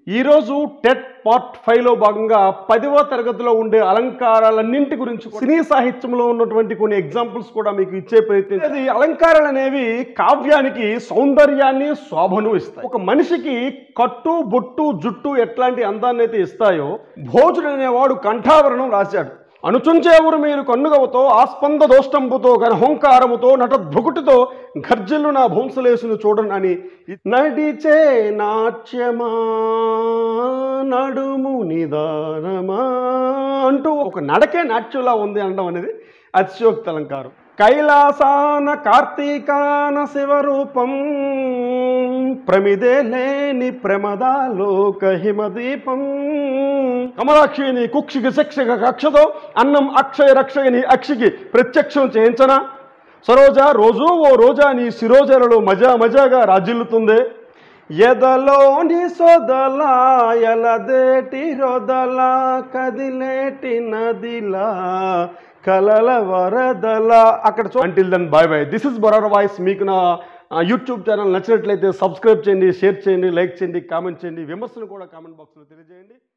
ఈరోజు TET part ఫైవ్లో భాగంగా పదవ తరగతిలో ఉండే అలంకారాలన్నింటి గురించి సినీ సాహిత్యంలో ఉన్నటువంటి కొన్ని ఎగ్జాంపుల్స్ కూడా మీకు ఇచ్చే ప్రయత్నం అది అలంకారాలు అనేవి కావ్యానికి సౌందర్యాన్ని శోభను ఇస్తాయి ఒక మనిషికి కట్టు బొట్టు జుట్టు ఎట్లాంటి అందాన్ని అయితే ఇస్తాయో భోజుడు అనేవాడు కంఠావరణం రాశాడు అనుచుంచేవురు మీరు కన్నుగవతో ఆస్పంద దోష్టంబుతో హోంకారముతో నటద్భుకుటితో గర్జలు నా భోంసలేసును చూడను అని నడిచే నాట్యమా నడుము నిదానమా అంటూ ఒక నడకే నాట్యంలా ఉంది అనడం అనేది అతిశయోక్తి అలంకారం కైలాసాన కార్తీకాన శివరూపం ప్రమిదే లేని ప్రమదాలోక హిమదీపం కమలాక్షిని కుక్షికి శిక్షక కక్షతో అన్నం అక్షయ రక్షయని అక్షికి ప్రత్యక్షం చేయించనా సరోజ రోజు ఓ రోజా నీ శిరోజలలో మజా మజాగా రాజిల్లుతుందే ఎదలోని సొదలా ఎలదేటి రొదలా కదిలేటి నదిలా కలల వరదలా అక్కడ until then bye bye this is బొరార్ వాయిస్ మీకు నా యూట్యూబ్ ఛానల్ నచ్చినట్లయితే సబ్స్క్రైబ్ చేయండి షేర్ చేయండి లైక్ చేయండి కామెంట్ చేయండి విమర్శలు కూడా కామెంట్ బాక్స్లో తెలియజేయండి